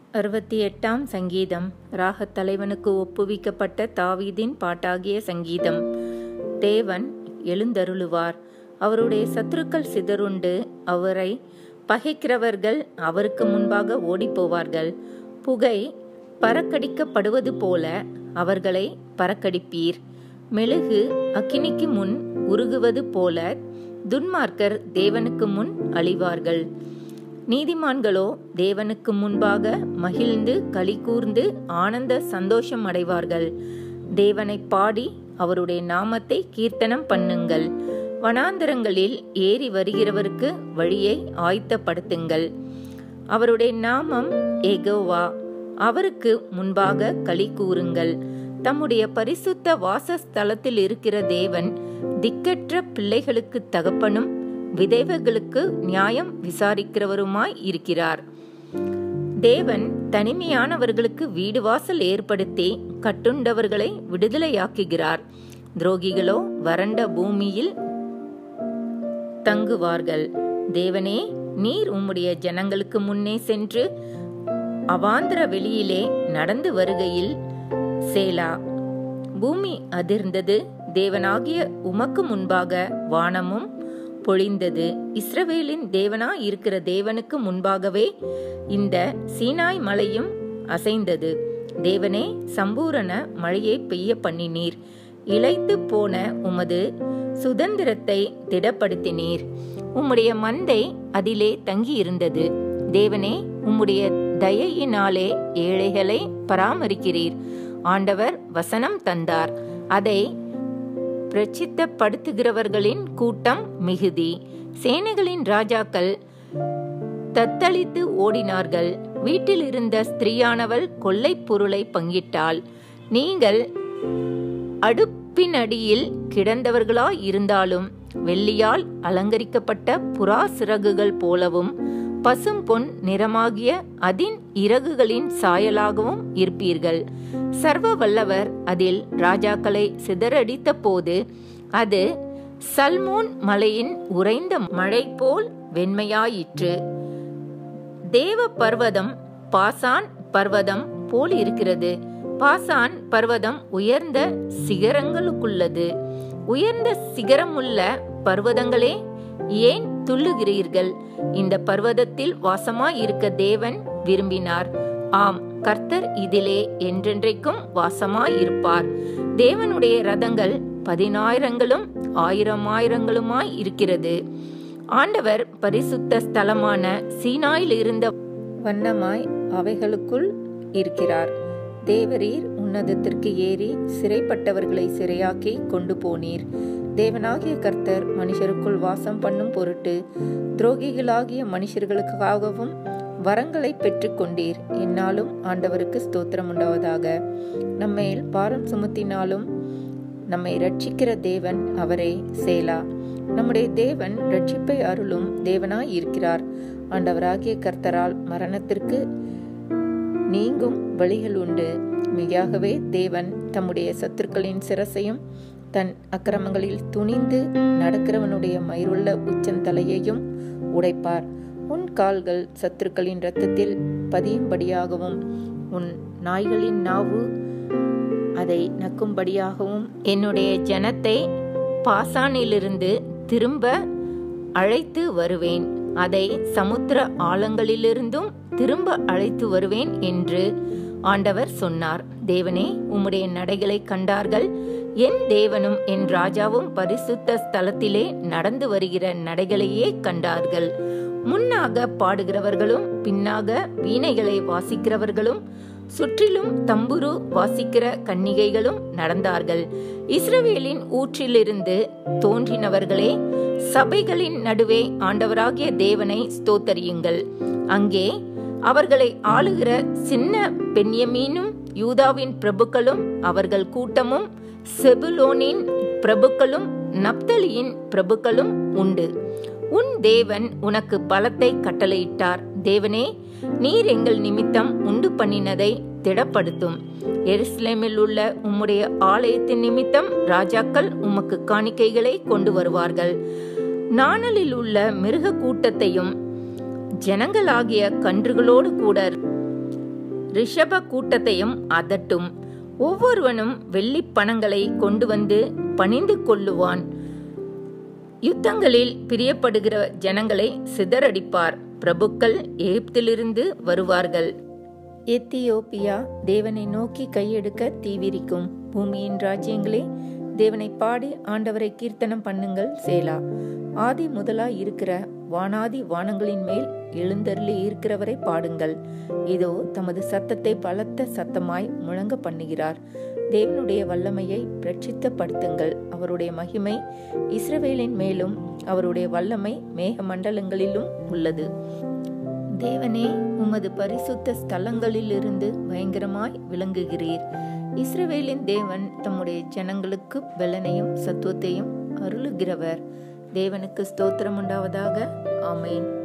அறுபத்தி எட்டாம் சங்கீதம் ராகத் தலைவனுக்கு ஒப்புவிக்கப்பட்ட தாவீதின் பாட்டாகிய சங்கீதம் தேவன் எழுந்தருளுவார் அவருடைய சத்துருக்கள் சிதறுண்டு அவரை பகைக்கிறவர்கள் அவருக்கு முன்பாக ஓடிப்போவார்கள் புகை பறக்கடிக்கப்படுவது போல அவர்களை பறக்கடிப்பீர் மெழுகு அக்கினிக்கு முன் உருகுவது போல துன்மார்க்கர் தேவனுக்கு முன் அழிவார்கள் நீதிமான்களோ தேவனுக்கு முன்பாக மகிழ்ந்து களி கூர்ந்து ஆனந்த சந்தோஷம் அடைவார்கள் தேவனை பாடி அவருடைய நாமத்தை கீர்த்தனம் பண்ணுங்கள் வனாந்தரங்களில் ஏறி வருகிறவருக்கு வழியை ஆயத்தப்படுத்துங்கள் அவருடைய நாமம் எகோவா அவருக்கு முன்பாக களி கூறுங்கள் தம்முடைய பரிசுத்த வாசஸ்தலத்தில் இருக்கிற தேவன் திக்கற்ற பிள்ளைகளுக்கு தகப்பனும் விதைவர்களுக்கு நியாயம் விசாரிக்கிறவருமாய் இருக்கிறார் தேவன் தனிமையானவர்களுக்கு வீடு வாசல் ஏற்படுத்தி கட்டுண்டவர்களை விடுதலையாக்குகிறார் துரோகிகளோ வறண்ட பூமியில் தங்குவார்கள் தேவனே நீர் உம்முடைய ஜனங்களுக்கு முன்னே சென்று அவாந்திர வெளியிலே நடந்து வருகையில் சேலா பூமி அதிர்ந்தது தேவனாகிய உமக்கு முன்பாக வானமும் பொழிந்தது இஸ்ரவேலின் தேவனா இருக்கிற தேவனுக்கு முன்பாகவே இந்த சீனாய் மலையும் அசைந்தது தேவனே சம்பூரண மழையை பெய்ய பண்ணினீர் இழைத்து போன உமது சுதந்திரத்தை திடப்படுத்தினீர் உம்முடைய மந்தை அதிலே தங்கியிருந்தது தேவனே உம்முடைய தயையினாலே ஏழைகளை பராமரிக்கிறீர் ஆண்டவர் வசனம் தந்தார் அதை பிரச்சித்தப்படுத்துகிறவர்களின் கூட்டம் மிகுதி சேனைகளின் ராஜாக்கள் தத்தளித்து ஓடினார்கள் வீட்டில் இருந்த ஸ்திரீயானவள் கொள்ளைப் பொருளை பங்கிட்டாள் நீங்கள் அடுப்பினடியில் கிடந்தவர்களாய் இருந்தாலும் வெள்ளியால் அலங்கரிக்கப்பட்ட புறா சிறகுகள் போலவும் பசும் பொன் நிறமாகிய அதின் இறகுகளின் சாயலாகவும் இருப்பீர்கள் சர்வ வல்லவர் அதில் ராஜாக்களை சிதறடித்த போது அது சல்மோன் மலையின் உறைந்த மழை போல் வெண்மையாயிற்று தேவ பர்வதம் பாசான் பர்வதம் போல் இருக்கிறது பாசான் பர்வதம் உயர்ந்த சிகரங்களுக்குள்ளது உயர்ந்த சிகரமுள்ள பர்வதங்களே ஏன் துள்ளுகிறீர்கள் இந்த பர்வதத்தில் வாசமாய் இருக்க தேவன் விரும்பினார் ஆம் கர்த்தர் இதிலே என்றென்றைக்கும் வாசமாய் இருப்பார் தேவனுடைய ரதங்கள் பதினாயிரங்களும் ஆயிரம் ஆயிரங்களுமாய் இருக்கிறது ஆண்டவர் பரிசுத்த ஸ்தலமான சீனாயில் இருந்த வண்ணமாய் அவைகளுக்குள் இருக்கிறார் தேவரீர் உன்னதத்திற்கு ஏறி சிறைப்பட்டவர்களை சிறையாக்கி கொண்டு போனீர் தேவனாகிய கர்த்தர் மனுஷருக்குள் வாசம் பண்ணும் பொருட்டு துரோகிகளாகிய மனுஷர்களுக்காகவும் வரங்களை பெற்றுக்கொண்டீர் என்னாலும் ஆண்டவருக்கு ஸ்தோத்திரம் உண்டாவதாக நம்மேல் பாரம் சுமத்தினாலும் நம்மை ரட்சிக்கிற தேவன் அவரே சேலா நம்முடைய தேவன் ரட்சிப்பை அருளும் தேவனாய் இருக்கிறார் ஆண்டவராகிய கர்த்தரால் மரணத்திற்கு நீங்கும் வழிகள் உண்டு மெய்யாகவே தேவன் தம்முடைய சத்துருக்களின் சிரசையும் தன் அக்கிரமங்களில் துணிந்து நடக்கிறவனுடைய மயிருள்ள உச்சந்தலையையும் உடைப்பார் உன் கால்கள் சத்துருக்களின் இரத்தத்தில் பதியும்படியாகவும் உன் நாய்களின் நாவு அதை நக்கும்படியாகவும் என்னுடைய ஜனத்தை பாசானிலிருந்து திரும்ப அழைத்து வருவேன் அதை சமுத்திர ஆழங்களிலிருந்தும் திரும்ப அழைத்து வருவேன் என்று ஆண்டவர் சொன்னார் தேவனே உம்முடைய நடைகளை கண்டார்கள் என் தேவனும் என் ராஜாவும் பரிசுத்த ஸ்தலத்திலே நடந்து வருகிற நடைகளையே கண்டார்கள் முன்னாக பாடுகிறவர்களும் பின்னாக வீணைகளை வாசிக்கிறவர்களும் சுற்றிலும் தம்புரு வாசிக்கிற கன்னிகைகளும் நடந்தார்கள் இஸ்ரவேலின் ஊற்றிலிருந்து தோன்றினவர்களே சபைகளின் நடுவே ஆண்டவராகிய தேவனை ஸ்தோத்தரியுங்கள் அங்கே அவர்களை ஆளுகிற சின்ன பெண்யமீனும் யூதாவின் பிரபுக்களும் அவர்கள் கூட்டமும் செபுலோனின் பிரபுக்களும் நப்தலியின் பிரபுக்களும் உண்டு உன் தேவன் உனக்கு பலத்தை கட்டளையிட்டார் தேவனே நீர் எங்கள் நிமித்தம் உண்டு பண்ணினதை திடப்படுத்தும் எருசலேமில் உள்ள உம்முடைய ஆலயத்தின் நிமித்தம் ராஜாக்கள் உமக்கு காணிக்கைகளை கொண்டு வருவார்கள் நாணலில் உள்ள மிருக கூட்டத்தையும் ஜனங்களாகிய கன்றுகளோடு கூட ரிஷப கூட்டத்தையும் அதட்டும் ஒவ்வொருவனும் வெள்ளி பணங்களை கொண்டு வந்து பணிந்து கொள்ளுவான் யுத்தங்களில் பிரியப்படுகிற ஜனங்களை சிதறடிப்பார் பிரபுக்கள் எகிப்திலிருந்து வருவார்கள் எத்தியோப்பியா தேவனை நோக்கி கையெடுக்க தீவிரிக்கும் பூமியின் ராஜ்யங்களே தேவனை பாடி ஆண்டவரை கீர்த்தனம் பண்ணுங்கள் சேலா ஆதி முதலாய் இருக்கிற வானாதி வானங்களின் மேல் எழுந்தருளி இருக்கிறவரை பாடுங்கள் இதோ தமது சத்தத்தை பலத்த சத்தமாய் முழங்க பண்ணுகிறார் தேவனுடைய வல்லமையை பிரட்சித்தப்படுத்துங்கள் அவருடைய மகிமை இஸ்ரவேலின் மேலும் அவருடைய வல்லமை மேக மண்டலங்களிலும் உள்ளது தேவனே உமது பரிசுத்த ஸ்தலங்களிலிருந்து பயங்கரமாய் விளங்குகிறீர் இஸ்ரவேலின் தேவன் தம்முடைய ஜனங்களுக்கு பலனையும் சத்துவத்தையும் அருளுகிறவர் தேவனுக்கு ஸ்தோத்திரம் உண்டாவதாக ஆமேன்